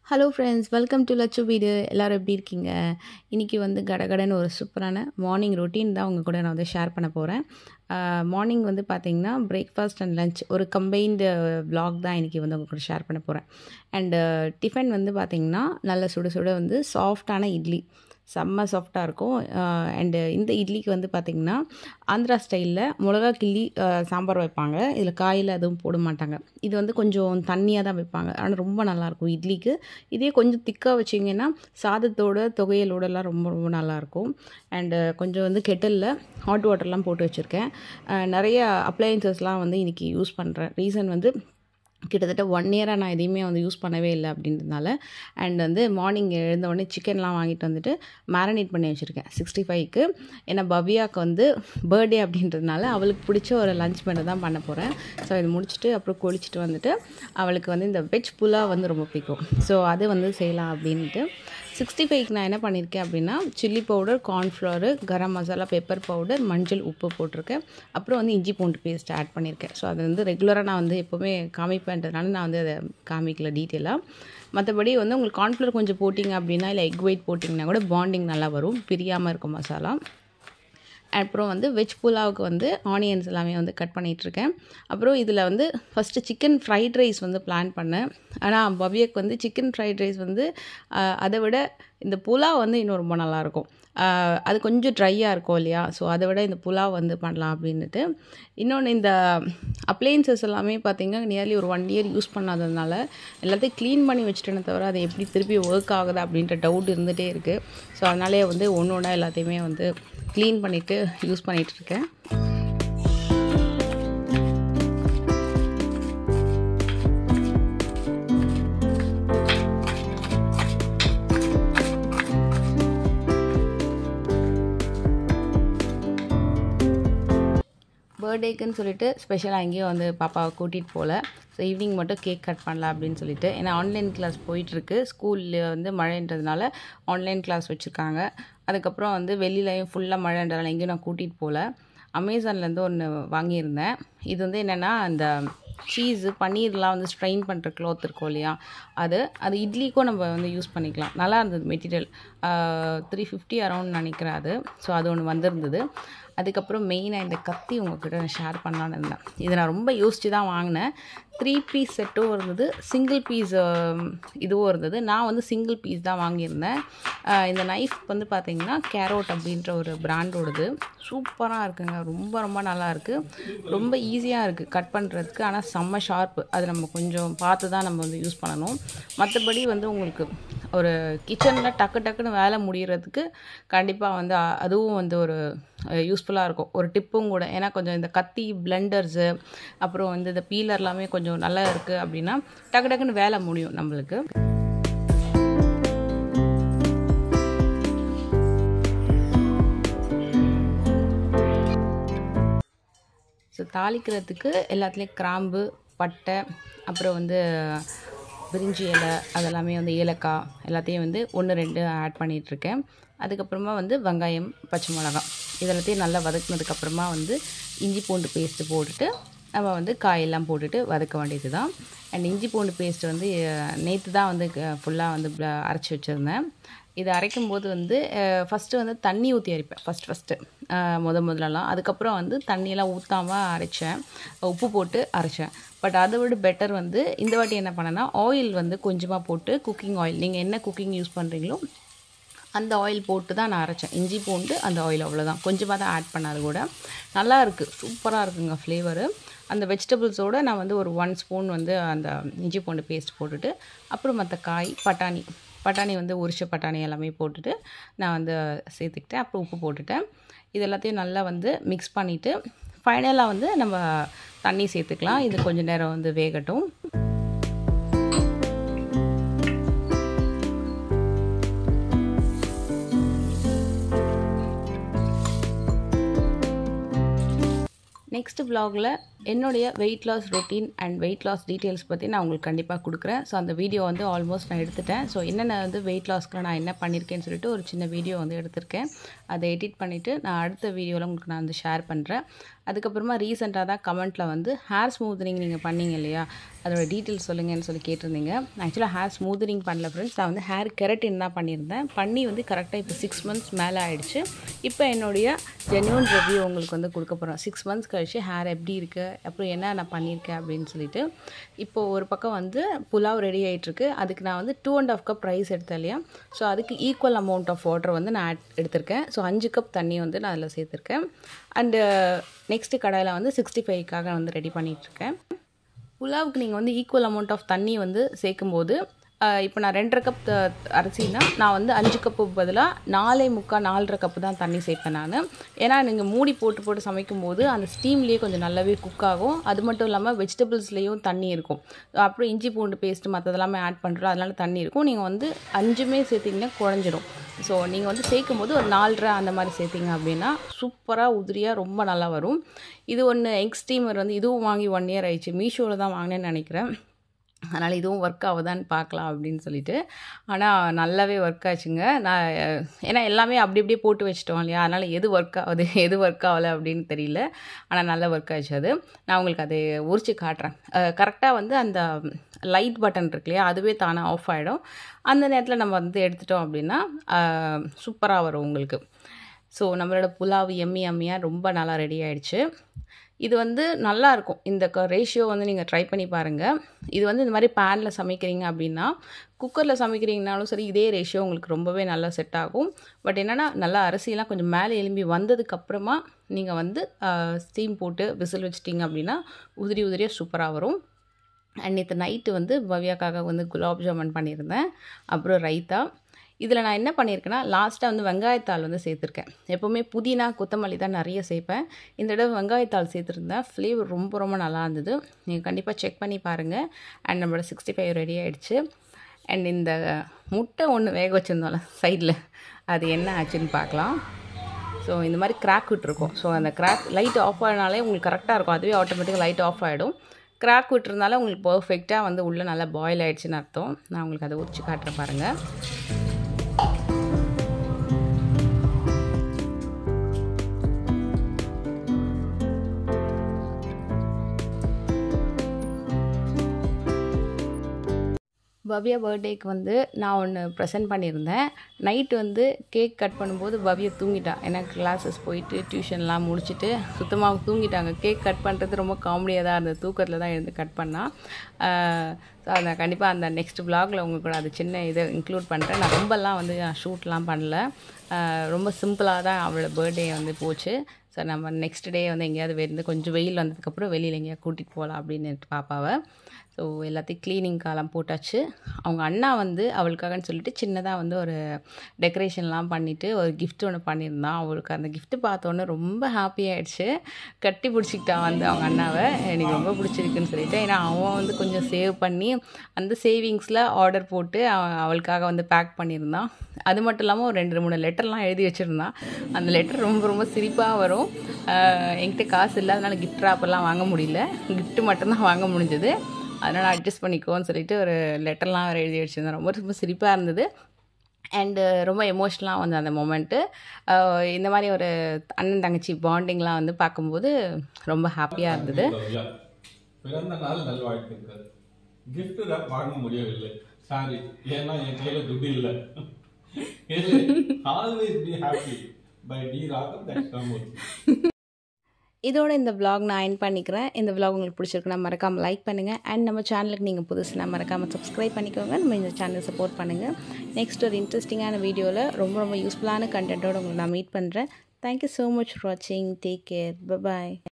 hello friends welcome to Latchu வீடு எல்லோரும் எப்படி இருக்கீங்க இன்றைக்கி வந்து கடகடன்னு ஒரு சூப்பரான மார்னிங் ரொட்டீன் தான் உங்கள் கூட நான் வந்து ஷேர் பண்ண போகிறேன் மார்னிங் வந்து பார்த்திங்கன்னா பிரேக்ஃபாஸ்ட் அண்ட் லஞ்ச் ஒரு கம்பைன்டு vlog தான் இன்றைக்கி வந்து உங்கள் கூட ஷேர் பண்ண போகிறேன் அண்டு டிஃபன் வந்து பார்த்திங்கன்னா நல்ல சுட சுட வந்து சாஃப்டான இட்லி செம்ம சாஃப்டாக இருக்கும் அண்டு இந்த இட்லிக்கு வந்து பார்த்திங்கன்னா ஆந்திரா ஸ்டைலில் மிளகா கிள்ளி அஹ், சாம்பார் வைப்பாங்க இதில் காயில் எதுவும் போட மாட்டாங்க இது வந்து கொஞ்சம் தண்ணியாக தான் வைப்பாங்க ஆனால் ரொம்ப நல்லாயிருக்கும் இட்லிக்கு இதே கொஞ்சம் திக்காக வச்சிங்கன்னா சாதத்தோட தொகையலோடலாம் ரொம்ப ரொம்ப நல்லாயிருக்கும் அண்டு கொஞ்சம் வந்து கெட்டலில் ஹாட் வாட்டர்லாம் போட்டு வச்சுருக்கேன் அஹ், நிறைய அப்ளையன்சஸ்லாம் வந்து இன்றைக்கி யூஸ் பண்ணுறேன் ரீசன் வந்து கிட்டத்தட்ட ஒன் இயராக நான் எதையுமே வந்து யூஸ் பண்ணவே இல்லை அப்படின்றதுனால அண்ட் வந்து மார்னிங் எழுந்த உடனே சிக்கன்லாம் வாங்கிட்டு வந்துட்டு மேரினேட் பண்ணி வச்சுருக்கேன் சிக்ஸ்டி ஃபைவ்க்கு ஏன்னா பவ்யாவுக்கு வந்து பர்த்டே அப்படின்றதுனால அவளுக்கு பிடிச்ச ஒரு லஞ்ச் மெனு தான் பண்ண போகிறேன் ஸோ இது முடிச்சுட்டு அப்புறம் குளிச்சுட்டு வந்துட்டு அவளுக்கு வந்து இந்த வெஜ் புலாவ் வந்து ரொம்ப பிடிக்கும் ஸோ அது வந்து செய்யலாம் அப்படின்ட்டு சிக்ஸ்டி ஃபைவ்க்கு நான் என்ன பண்ணியிருக்கேன் அப்படின்னா chilli powder cornflour garam masala pepper powder மஞ்சள் உப்பு போட்டிருக்கேன் அப்புறம் வந்து இஞ்சி பூண்டு பேஸ்ட் ஆட் பண்ணியிருக்கேன் ஸோ அது வந்து ரெகுலராக நான் வந்து எப்போவுமே காமிப்பேன்றதுனால நான் வந்து அதை காமிக்கல டீட்டெயிலாக மற்றபடி வந்து உங்களுக்கு கார்ன்ஃப்ளவர் கொஞ்சம் போட்டிங்க அப்படின்னா இல்லை எக் ஒயிட் போட்டிங்கன்னா கூட பாண்டிங் நல்லா வரும் பிரியாமல் இருக்கும் மசாலா அப்புறம் வந்து வெஜ் புலாவுக்கு வந்து ஆனியன்ஸ் எல்லாமே வந்து கட் பண்ணிகிட்ருக்கேன் அப்புறம் இதில் வந்து ஃபஸ்ட்டு சிக்கன் ஃப்ரைட் ரைஸ் வந்து பிளான் பண்ணேன் ஆனால் பவ்யக்கு வந்து சிக்கன் ஃப்ரைட் ரைஸ் வந்து ஆஹ், அதை விட இந்த புலாவ் வந்து இன்னும் ரொம்ப நல்லாயிருக்கும் ஆஹ், அது கொஞ்சம் ட்ரையாக இருக்கும் இல்லையா ஸோ அதை விட இந்த புலாவ் வந்து பண்ணலாம் அப்படின்ட்டு இன்னொன்று இந்த அப்ளையன்சஸ் எல்லாமே பார்த்திங்கன்னா நியர்லி ஒரு ஒன் இயர் யூஸ் பண்ணாததுனால எல்லாத்தையும் க்ளீன் பண்ணி வச்சுட்டேனே தவிர அது எப்படி திருப்பி ஒர்க் ஆகுதா அப்படின்ற டவுட் இருந்துகிட்டே இருக்குது ஸோ அதனாலே வந்து ஒன்று ஒன்றா எல்லாத்தையுமே வந்து க்ளீன் பண்ணிவிட்டு யூஸ் பண்ணிகிட்டு இருக்கேன் பர்த்டேக்குன்னு சொல்லிட்டு ஸ்பெஷலாக எங்கேயும் வந்து பாப்பாவை கூட்டிகிட்டு போகல ஸோ ஈவினிங் மட்டும் கேக் கட் பண்ணலாம் அப்படின்னு சொல்லிட்டு ஏன்னா ஆன்லைன் கிளாஸ் போயிட்டுருக்கு ஸ்கூலில் வந்து மழைன்றதுனால ஆன்லைன் கிளாஸ் வச்சுருக்காங்க அதுக்கப்புறம் வந்து வெளியிலையும் ஃபுல்லாக மழைன்றதுனால எங்கேயும் நான் கூட்டிகிட்டு போகல அமேசான்லேருந்து ஒன்று வாங்கியிருந்தேன் இது வந்து என்னென்னா அந்த சீஸு பன்னீர்லாம் வந்து ஸ்ட்ரெயின் பண்ணுற க்ளாத் இருக்கும் இல்லையா அது அது இட்லிக்கும் நம்ம வந்து யூஸ் பண்ணிக்கலாம் நல்லா இருந்தது மெட்டீரியல் த்ரீ ஃபிஃப்டி அரௌண்ட் நினைக்கிறேன் அது ஸோ அது ஒன்று வந்திருந்தது அதுக்கப்புறம் மெயினாக இந்த கத்தி உங்ககிட்ட நான் ஷேர் பண்ணலான்னு இருந்தேன் இதை நான் ரொம்ப யோசித்து தான் வாங்கினேன் த்ரீ பீஸ் செட்டும் இருந்தது சிங்கிள் பீஸ் இதுவும் இருந்தது நான் வந்து சிங்கிள் பீஸ் தான் வாங்கியிருந்தேன் அஹ் இந்த நைஃப் வந்து பார்த்திங்கன்னா கேரோட் அப்படின்ற ஒரு பிராண்டோடது சூப்பராக இருக்குங்க ரொம்ப ரொம்ப நல்லா இருக்குது ரொம்ப ஈஸியாக இருக்குது கட் பண்ணுறதுக்கு ஆனால் செம்ம ஷார்ப்பு அது நம்ம கொஞ்சம் பார்த்து தான் நம்ம வந்து யூஸ் பண்ணணும் மற்றபடி வந்து உங்களுக்கு ஒரு கிச்சனில் டக்கு டக்குன்னு வேலை முடியறதுக்கு கண்டிப்பாக வந்து அ- அதுவும் வந்து ஒரு யூஸ்ஃபுல்லாக இருக்கும் ஒரு டிப்பும் கூட ஏன்னா கொஞ்சம் இந்த கத்தி பிளெண்டர்ஸு அப்புறம் வந்து இந்த பீலர் எல்லாமே கொஞ்சம் நல்லா இருக்குது அப்படின்னா டக்கு டக்குன்னு வேலை முடியும் நம்மளுக்கு ஸோ தாளிக்கிறதுக்கு எல்லாத்துலேயும் கிராம்பு பட்டை அப்புறம் வந்து பிரிஞ்சி இலை அதெல்லாமே வந்து ஏலக்காய் எல்லாத்தையும் வந்து ஒன்று ரெண்டு ஆட் பண்ணிகிட்ருக்கேன் அதுக்கப்புறமா வந்து வெங்காயம் பச்சை மிளகாய் இதெல்லாத்தையும் நல்லா வதக்குனதுக்கப்புறமா வந்து இஞ்சி பூண்டு பேஸ்ட்டு போட்டுட்டு நம்ம வந்து காயெல்லாம் போட்டுட்டு வதக்க வேண்டியது தான் அண்ட் இஞ்சி பூண்டு பேஸ்ட் வந்து நேற்று தான் வந்து ஃபுல்லாக வந்து bla- அரைச்சி வச்சுருந்தேன் இது அரைக்கும் போது வந்து ஃபஸ்ட்டு வந்து தண்ணி ஊற்றி அரைப்பேன் ஃபஸ்ட் ஃபஸ்ட்டு முத முதலலாம் அதுக்கப்புறம் வந்து தண்ணியெல்லாம் ஊற்றாமல் அரைச்சேன் உப்பு போட்டு அரைச்சேன் பட் அதை விட பெட்டர் வந்து இந்த வாட்டி என்ன பண்ணேன்னா ஆயில் வந்து கொஞ்சமாக போட்டு குக்கிங் ஆயில் நீங்கள் என்ன குக்கிங் யூஸ் பண்ணுறீங்களோ அந்த ஆயில் போட்டு தான் நான் அரைச்சேன் இஞ்சி பூண்டு அந்த ஆயில் அவ்வளோதான் கொஞ்சமாக தான் ஆட் பண்ணாது கூட நல்லா இருக்குது சூப்பராக இருக்குங்க ஃப்ளேவரு அந்த வெஜிடபிள்ஸோடு நான் வந்து ஒரு ஒன் ஸ்பூன் வந்து அந்த இஞ்சி பூண்டு பேஸ்ட் போட்டுட்டு அப்புறம் மற்ற காய் பட்டாணி பட்டாணி வந்து உரிச்ச பட்டாணி எல்லாமே போட்டுட்டு நான் வந்து சேர்த்துக்கிட்டேன் அப்புறம் உப்பு போட்டுட்டேன் இது எல்லாத்தையும் நல்லா வந்து மிக்ஸ் பண்ணிவிட்டு ஃபைனலாக வந்து நம்ம தண்ணி சேர்த்துக்கலாம் இது கொஞ்சம் நேரம் வந்து வேகட்டும் நெக்ஸ்ட் vlogல என்னுடைய weight loss routine and weight loss details பற்றி நான் உங்களுக்கு கண்டிப்பாக கொடுக்குறேன் ஸோ அந்த வீடியோ வந்து ஆல்மோஸ்ட் நான் எடுத்துட்டேன் ஸோ என்னென்ன வந்து வெயிட் லாஸ்க்கு நான் என்ன பண்ணியிருக்கேன்னு சொல்லிட்டு ஒரு சின்ன வீடியோ வந்து எடுத்திருக்கேன் அதை எடிட் பண்ணிவிட்டு நான் அடுத்த வீடியோவில் உங்களுக்கு நான் வந்து ஷேர் பண்ணுறேன் அதுக்கப்புறமா ரீசெண்டாக தான் கமெண்ட்டில் வந்து ஹேர் ஸ்மூத்னிங் நீங்கள் பண்ணீங்க இல்லையா அதோட டீட்டெயில்ஸ் சொல்லுங்கன்னு சொல்லி கேட்டிருந்தீங்க ஆக்சுவலாக ஹேர் ஸ்மூத்னிங் பண்ணல ஃப்ரெண்ட்ஸ் நான் வந்து ஹேர் கெரட்டின் தான் பண்ணியிருந்தேன் பண்ணி வந்து கரெக்டாக இப்போ சிக்ஸ் மந்த்ஸ் மேலே ஆயிடுச்சு இப்போ என்னுடைய ஜென்யூன் ரிவ்யூ உங்களுக்கு வந்து கொடுக்க போகிறோம் சிக்ஸ் மந்த்ஸ் கழிச்சு ஹேர் எப்படி இருக்குது அப்புறம் என்ன நான் பண்ணியிருக்கேன் அப்படின்னு சொல்லிட்டு இப்போது ஒரு பக்கம் வந்து புலாவ் ரெடி ஆகிட்டுருக்கு அதுக்கு நான் வந்து two and half cup rice எடுத்தேன் இல்லையா ஸோ அதுக்கு ஈக்குவல் அமௌண்ட் ஆஃப் வாட்டர் வந்து நான் ஆட் எடுத்திருக்கேன் ஸோ அஞ்சு கப் தண்ணி வந்து நான் அதில் சேர்த்துருக்கேன் அண்டு நெக்ஸ்ட்டு கடையில் வந்து சிக்ஸ்டி ஃபைவ்க்காக வந்து ரெடி பண்ணிகிட்ருக்கேன் புலாவுக்கு நீங்கள் வந்து ஈக்குவல் அமௌண்ட் ஆஃப் தண்ணி வந்து சேர்க்கும்போது இப்போ நான் ரெண்டரை கப் அரிசினா நான் வந்து அஞ்சு கப்பு பதிலாக நாலே முக்கால் நாலரை கப்பு தான் தண்ணி சேர்ப்பேன் நான் ஏன்னா நீங்கள் மூடி போட்டு போட்டு சமைக்கும் போது அந்த ஸ்டீம்லேயே கொஞ்சம் நல்லாவே குக் ஆகும் அது மட்டும் இல்லாமல் வெஜிடபிள்ஸ்லேயும் தண்ணி இருக்கும் அப்புறம் இஞ்சி பூண்டு பேஸ்ட்டு மற்றதெல்லாமே ஆட் பண்ணுறோம் அதனால தண்ணி இருக்கும் நீங்கள் வந்து அஞ்சுமே சேர்த்திங்கன்னா குழஞ்சிடும் ஸோ நீங்கள் வந்து சேர்க்கும் போது ஒரு நாலரை அந்த மாதிரி சேர்த்திங்க அப்படின்னா சூப்பராக உதிரியாக ரொம்ப நல்லா வரும் இது ஒன்று எக் ஸ்டீமர் வந்து இதுவும் வாங்கி ஒன் இயர் ஆயிடுச்சு மீஷோவில் தான் வாங்கினேன்னு நினைக்கிறேன் அதனால் இதுவும் ஒர்க் ஆகுதான்னு பார்க்கலாம் அப்படின்னு சொல்லிட்டு ஆனால் நல்லாவே ஒர்க் ஆச்சுங்க நான் ஏன்னா எல்லாமே அப்படி அப்படியே போட்டு வச்சிட்டோம் இல்லையா அதனால் எது ஒர்க் ஆகுது எது ஒர்க் ஆகலை அப்படின்னு தெரியல ஆனால் நல்லா ஒர்க் ஆச்சு அது நான் உங்களுக்கு அதை உரிச்சு காட்டுறேன் கரெக்டாக வந்து அந்த லைட் பட்டன் இருக்கு இல்லையா அதுவே தானாக ஆஃப் ஆகிடும் அந்த நேரத்தில் நம்ம வந்து எடுத்துட்டோம் அப்படின்னா சூப்பராக வரும் உங்களுக்கு ஸோ நம்மளோட புலாவ் எம்மி எம்மியாக ரொம்ப நல்லா ரெடி ஆகிடுச்சு இது வந்து நல்லா இருக்கும் இந்த ரேஷியோ வந்து நீங்கள் ட்ரை பண்ணி பாருங்கள் இது வந்து இந்த மாதிரி பேனில் சமைக்கிறீங்க அப்படின்னா குக்கரில் சமைக்கிறீங்கனாலும் சரி இதே ரேஷியோ உங்களுக்கு ரொம்பவே நல்லா செட் ஆகும் பட் என்னென்னா நல்லா அரிசியெல்லாம் கொஞ்சம் மேலே எலும்பி வந்ததுக்கப்புறமா நீங்கள் வந்து ஸ்டீம் போட்டு விசில் வச்சிட்டிங்க அப்படின்னா உதிரி உதிரியாக சூப்பராக வரும் அண்ட் நேற்று நைட்டு வந்து பவ்யாக்காக வந்து குலாப் ஜாமுன் பண்ணியிருந்தேன் அப்புறம் ரைத்தா இதில் நான் என்ன பண்ணியிருக்கேன்னா லாஸ்ட்டாக வந்து வெங்காயத்தாள் வந்து சேர்த்துருக்கேன் எப்போவுமே புதினா கொத்தமல்லி தான் நிறைய சேர்ப்பேன் இந்த தடவை வெங்காயத்தாள் சேர்த்துருந்தேன் ஃப்ளேவர் ரொம்ப ரொம்ப நல்லா இருந்தது நீங்கள் கண்டிப்பாக செக் பண்ணி பாருங்கள் அண்ட் நம்மளோட சிக்ஸ்டி ஃபைவ் ரெடி ஆகிடுச்சு அண்ட் இந்த முட்டை ஒன்று வேக வச்சுருந்தோம்ல சைடில் அது என்ன ஆச்சுன்னு பார்க்கலாம் ஸோ இந்த மாதிரி கிராக் விட்டுருக்கோம் ஸோ அந்த கிராக் லைட் ஆஃப் ஆகினாலே உங்களுக்கு கரெக்டாக இருக்கும் அதுவே ஆட்டோமேட்டிக்காக லைட் ஆஃப் ஆகிடும் கிராக் விட்டுருந்தால உங்களுக்கு பர்ஃபெக்டாக வந்து உள்ளே நல்லா பாயில் ஆகிடுச்சின்னு அர்த்தம் நான் உங்களுக்கு அதை உரிச்சு காட்டுறேன் பாருங்கள் பவ்யா பர்த்டேக்கு வந்து நான் ஒன்று ப்ரெசென்ட் பண்ணியிருந்தேன் நைட்டு வந்து கேக் கட் பண்ணும்போது பவ்யா தூங்கிட்டான் ஏன்னா கிளாஸஸ் போயிட்டு டியூஷன்லாம் முடிச்சுட்டு சுத்தமாக தூங்கிட்டாங்க கேக் கட் பண்ணுறது ரொம்ப காமெடியாக தான் இருந்தது தூக்கத்தில் தான் எழுந்து கட் பண்ணால் ஸோ அதை கண்டிப்பாக அந்த நெக்ஸ்ட் வ்ளாகில் உங்களுக்கு கூட அது சின்ன இதை இன்க்ளூட் பண்ணுறேன் நான் ரொம்பலாம் வந்து ஷூட்லாம் பண்ணல ரொம்ப சிம்பிளாக தான் அவளோட பர்த்டே வந்து போச்சு ஸோ நம்ம நெக்ஸ்ட் டே வந்து எங்கேயாவது வெளிந்து கொஞ்சம் வெயில் வந்ததுக்கப்புறம் வெளியில் எங்கேயாவது கூட்டிகிட்டு போகலாம் அப்படின்னு பாப்பாவை ஸோ எல்லாத்தையும் க்ளீனிங் காலம் போட்டாச்சு அவங்க அண்ணா வந்து அவளுக்காகன்னு சொல்லிட்டு சின்னதாக வந்து ஒரு டெக்கரேஷன்லாம் பண்ணிவிட்டு ஒரு கிஃப்ட் ஒன்று பண்ணியிருந்தான் அவளுக்கு அந்த கிஃப்ட்டு பார்த்தோன்னே ரொம்ப ஹாப்பி ஆகிடுச்சு கட்டி பிடிச்சிக்கிட்டான் வந்து அவங்க அண்ணாவை எனக்கு ரொம்ப பிடிச்சிருக்குன்னு சொல்லிட்டு ஏன்னா அவன் வந்து கொஞ்சம் சேவ் பண்ணி அந்த சேவிங்ஸில் ஆர்டர் போட்டு அவன் அவளுக்காக வந்து பேக் பண்ணியிருந்தான் அது மட்டும் இல்லாமல் ஒரு ரெண்டு மூணு லெட்டர்லாம் எழுதி வச்சுருந்தான் அந்த லெட்டர் ரொம்ப ரொம்ப சிரிப்பாக வரும் என்கிட்ட காசு இல்லை அதனால் கிஃப்ட் ராப்பெல்லாம் வாங்க முடியல கிஃப்ட்டு மட்டும்தான் வாங்க முடிஞ்சது அதனால் அட்ஜஸ்ட் பண்ணிக்கோன்னு சொல்லிட்டு ஒரு லெட்டர்லாம் வேறு எழுதி வச்சுருந்தேன் ரொம்ப ரொம்ப சிரிப்பாக இருந்தது அண்டு ரொம்ப எமோஷ்னலாக வந்து அந்த மொமெண்ட்டு இந்த மாதிரி ஒரு அண்ணன் தங்கச்சி பாண்டிங்லாம் வந்து பார்க்கும்போது ரொம்ப ஹாப்பியாக இருந்தது பிறந்த நாள் நல்வாழ்த்துக்கள் கிஃப்ட் வாங்க முடியவில்லை சாரி ஏன்னா என் கையில துட்டு இல்லை ஆல்வேஸ் பி ஹாப்பி பை டி ராகம் தட்ஸ் இதோட இந்த vlog நான் என் பண்ணிக்கிறேன் இந்த vlog உங்களுக்கு பிடிச்சிருக்குன்னா மறக்காமல் லைக் பண்ணுங்கள் அண்ட் நம்ம சேனலுக்கு நீங்கள் புதுசுனா மறக்காமல் சப்ஸ்கிரைப் பண்ணிக்கோங்க நம்ம இந்த சேனலை சப்போர்ட் பண்ணுங்கள் நெக்ஸ்ட் ஒரு இன்ட்ரெஸ்டிங்கான வீடியோவில் ரொம்ப ரொம்ப யூஸ்ஃபுல்லான கண்டென்ட்டோட உங்களை நான் மீட் பண்ணுறேன் தேங்க்யூ ஸோ மச் ஃபார் வாட்சிங் டேக் கேர் பாய்